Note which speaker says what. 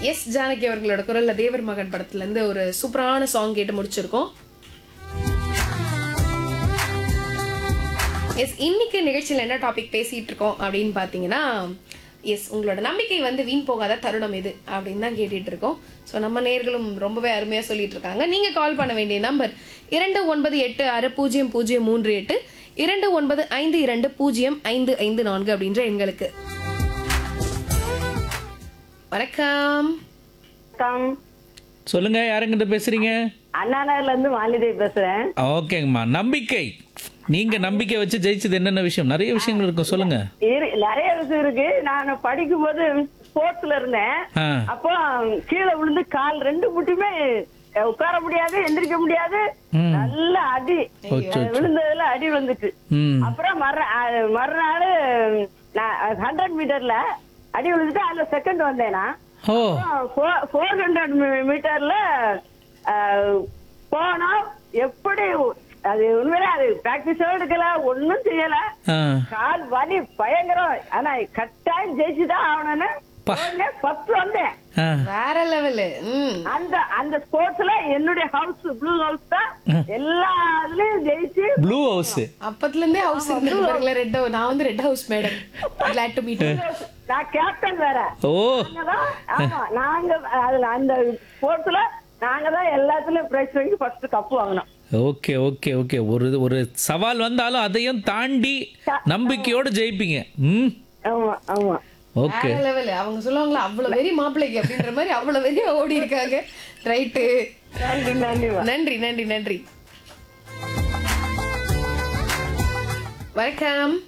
Speaker 1: S Janaki அவர்களோட குரல்ல தேவர் மகன் படத்துல இருந்து ஒரு சூப்பரான சாங் கேட்டு முடிச்சிருக்கோம் எஸ் இன்னைக்கு நிகழ்ச்சியில் என்ன டாபிக் பேசிட்டு இருக்கோம் அப்படின்னு பார்த்தீங்கன்னா எஸ் உங்களோட நம்பிக்கை வந்து வீண் போகாத தருணம் எது அப்படின்னு தான் கேட்டுட்டு இருக்கோம் ஸோ நம்ம நேர்களும் ரொம்பவே அருமையாக சொல்லிட்டு இருக்காங்க நீங்க கால் பண்ண வேண்டிய நம்பர் இரண்டு ஒன்பது எட்டு ஆறு பூஜ்ஜியம் பூஜ்ஜியம் மூன்று எட்டு இரண்டு ஒன்பது ஐந்து இரண்டு பூஜ்ஜியம் ஐந்து ஐந்து நான்கு அப்படின்ற எண்களுக்கு வணக்கம்
Speaker 2: வணக்கம்
Speaker 3: சொல்லுங்க யாருங்கிட்ட பேசுறீங்க
Speaker 2: அண்ணா நகர்ல இருந்து மாலிதேவி பேசுறேன்
Speaker 3: ஓகேங்கம்மா நம்பிக்கை நீங்க நம்பிக்கை வச்சு ஜெயிச்சது என்னென்ன விஷயம் நிறைய விஷயங்கள் இருக்கும் சொல்லுங்க
Speaker 2: இரு- நிறைய விஷயம் இருக்கு நான் படிக்கும் போது ஸ்போர்ட்ஸ்ல இருந்தேன்
Speaker 3: ஆ
Speaker 2: அப்போ கீழே விழுந்து கால் ரெண்டு முட்டுமே அஹ், உட்கார முடியாது எந்திரிக்க முடியாது
Speaker 3: ம்.
Speaker 2: நல்ல அடி
Speaker 3: அச்சோ,
Speaker 2: அஹ், விழுந்ததுல அடி விழுந்துச்சு
Speaker 3: ம்
Speaker 2: அப்புறம் மறு அஹ், மறுநாள் ஹண்ட்ரட் மீட்டர்ல அடி விழுந்துட்டு அதுல செகண்ட் வந்தேன் நான்
Speaker 3: ஓ
Speaker 2: ஃபோர் ஹண்ட்ரட் மீட்டர்ல போனா எப்படி அது உண்மையிலே அது பிராக்டிஸோ எடுக்கல ஒண்ணும் செய்யல
Speaker 3: ஆ
Speaker 2: கால் வலி பயங்கரம் ஆனா கட்டாயம் ஜெயிச்சுதான் ஆகணும்னு
Speaker 3: பா.
Speaker 2: ஃபர்ஸ்ட் வந்தேன்
Speaker 3: ஆ
Speaker 1: வேற லெவலு ம்
Speaker 2: அந்த அந்த ஸ்போர்ட்ஸ்ல என்னுடைய ஹவுஸ் ப்ளூ ஹவுஸ் தான் எல்லா இதுலயும் ஜெயிச்சு
Speaker 3: ப்ளூ ஹவுஸ்
Speaker 1: அப்பத்துல இருந்தே ஹவுஸ் இருந்துருக்கு பாருங்களேன் ரெட் நான் வந்து red house madam glad to meet
Speaker 2: நான் கேப்டன் வேற
Speaker 3: ஓ
Speaker 2: நாங்கதான் ஆமா நாங்க அதுல அந்த ஸ்போர்ட்ஸ்ல நாங்க தான் எல்லாத்துலயும் பிரைஸ் வாங்கி ஃபர்ஸ்ட் கப் வாங்கினோம்
Speaker 3: ஓகே ஓகே ஓகே ஒரு ஒரு சவால் வந்தாலும் அதையும் தாண்டி நம்பிக்கையோட ஜெயிப்பீங்க ம்
Speaker 2: ஆமா ஆமா
Speaker 3: ஓகே
Speaker 1: வேற லெவல் அவங்க சொல்லுவாங்களா அவ்வளவு வெறி மாப்பிள்ளைக்கு அப்படின்ற மாதிரி அவ்வளவு வெறியா ஓடி இருக்காங்க ரைட்டு
Speaker 2: நன்றி நன்றி
Speaker 1: நன்றி நன்றி நன்றி வணக்கம்